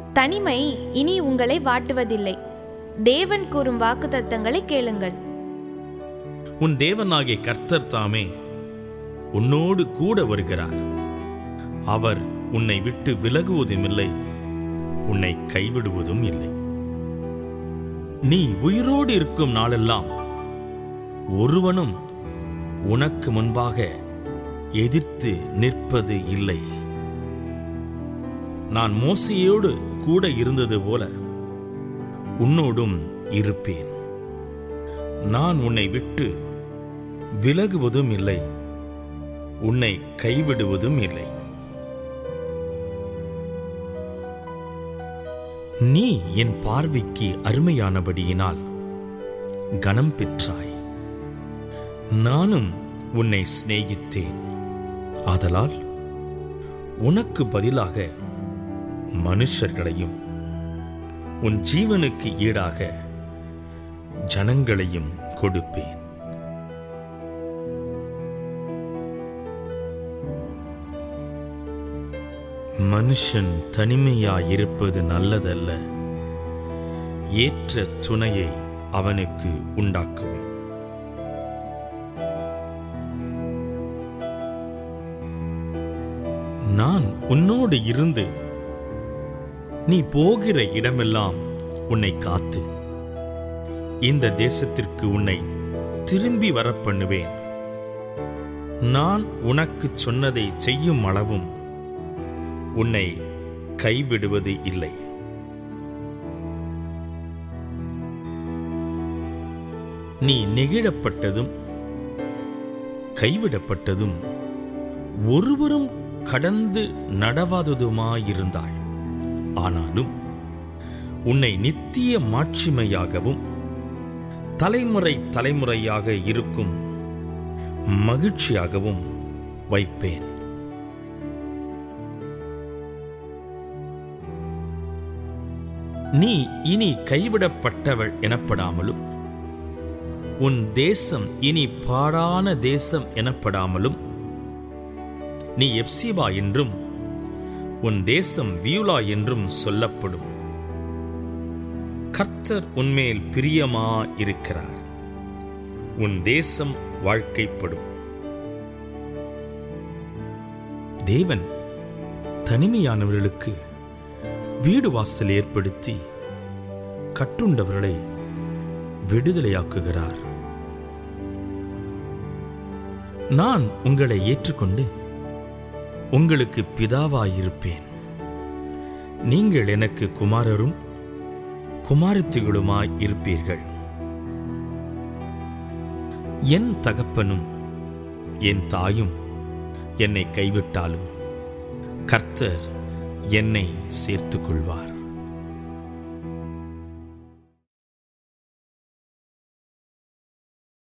தனிமை இனி உங்களை வாட்டுவதில்லை தேவன் கூறும் வாக்குத்தத்தங்களை கேளுங்கள் உன் தேவனாகிய கர்த்தர் தாமே உன்னோடு கூட வருகிறார் அவர் உன்னை விட்டு விலகுவதும் இல்லை உன்னை கைவிடுவதும் இல்லை நீ உயிரோடு இருக்கும் நாளெல்லாம் ஒருவனும் உனக்கு முன்பாக எதிர்த்து நிற்பது இல்லை நான் மோசையோடு கூட இருந்தது போல உன்னோடும் இருப்பேன் நான் உன்னை விட்டு விலகுவதும் இல்லை உன்னை கைவிடுவதும் இல்லை நீ என் பார்வைக்கு அருமையானபடியினால் கனம் பெற்றாய் நானும் உன்னை சிநேகித்தேன் ஆதலால் உனக்கு பதிலாக மனுஷர்களையும் உன் ஜீவனுக்கு ஈடாக ஜனங்களையும் கொடுப்பேன் மனுஷன் தனிமையாயிருப்பது நல்லதல்ல ஏற்ற துணையை அவனுக்கு உண்டாக்குவேன் நான் உன்னோடு இருந்து நீ போகிற இடமெல்லாம் உன்னை காத்து இந்த தேசத்திற்கு உன்னை திரும்பி வரப் பண்ணுவேன் நான் உனக்குச் சொன்னதை செய்யும் அளவும் உன்னை கைவிடுவது இல்லை நீ நெகிழப்பட்டதும் கைவிடப்பட்டதும் ஒருவரும் கடந்து நடவாததுமாயிருந்தாள் ஆனாலும் உன்னை நித்திய மாட்சிமையாகவும் தலைமுறை தலைமுறையாக இருக்கும் மகிழ்ச்சியாகவும் வைப்பேன் நீ இனி கைவிடப்பட்டவள் எனப்படாமலும் உன் தேசம் இனி பாடான தேசம் எனப்படாமலும் நீ எப்சிபா என்றும் உன் தேசம் வியூலா என்றும் சொல்லப்படும் கர்த்தர் உன்மேல் பிரியமா இருக்கிறார் உன் தேசம் வாழ்க்கைப்படும் தேவன் தனிமையானவர்களுக்கு வீடு வாசல் ஏற்படுத்தி கட்டுண்டவர்களை விடுதலையாக்குகிறார் நான் உங்களை ஏற்றுக்கொண்டு உங்களுக்கு பிதாவாயிருப்பேன் நீங்கள் எனக்கு குமாரரும் குமாரத்திகளுமாய் இருப்பீர்கள் என் தகப்பனும் என் தாயும் என்னை கைவிட்டாலும் கர்த்தர் என்னை சேர்த்துக் கொள்வார்